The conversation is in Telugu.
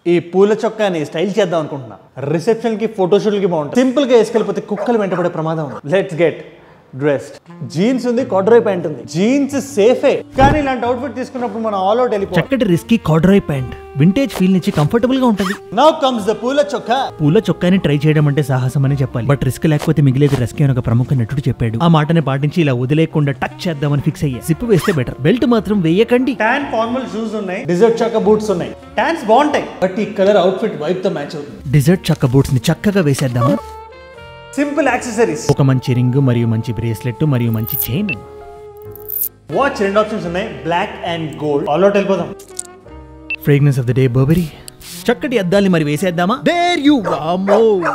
ఈ పూల చొక్కాని స్టైల్ చేద్దాం అనుకుంటున్నా రిసెప్షన్ కి ఫోటోషూట్ కి బాగుంటుంది సింపుల్ గా వేసుకెళ్ళిపోతే కుక్కలు వెంటబడే ప్రమాదం లెట్స్ గెట్ డ్రెస్డ్ జీన్స్ ఉంది కాడ్రోయ్ ప్యాంట్ ఉంది జీన్స్ సేఫే కానీ ఇలాంటి అవుట్ఫిట్ తీసుకున్నప్పుడు మనం ఆల్ అవుట్ వెళ్ళిపోవాలి చక్కటి risky corduroy pant vintage feel నుంచి కంఫర్టబుల్ గా ఉంటుంది నౌ కమ్స్ ద పూల చొక్కా పూల చొక్కాని ట్రై చేయడం అంటే సాహసం అని చెప్పాలి బట్ రిస్క్ లేకపోతే మిగిలేదు రిస్క్ అని ఒక ప్రముఖ నటుడు చెప్పాడు ఆ మాటని పాటించి ఇలా వదిలేకుండా టచ్ చేద్దామని ఫిక్స్ అయ్యా సిప్ వేస్తే బెటర్ బెల్ట్ మాత్రం వేయకండి టాన్ ఫార్మల్ షూస్ ఉన్నాయి డిజర్ట్ చొక్కా బూట్స్ ఉన్నాయి టాన్స్ బాగుంటాయి బట్ ఈ కలర్ అవుట్ఫిట్ వైప్ తో మ్యాచ్ అవుతుంది డిజర్ట్ చక్క బూట్స్ ని చక్కగా వేసేద్దామా సింపుల్ యాక్సెసరీస్ ఒక మంచి రింగ్ మరియు మంచి బ్రేస్లెట్ మరియు మంచి చైన్ వాచ్ రెండు ఆప్షన్స్ ఉన్నాయి black and gold all out వెళ్ళిపోదాం fragrance of the day Burberry చక్కటి అద్దాల్ని మరి వేసేద్దామా దేర్ యు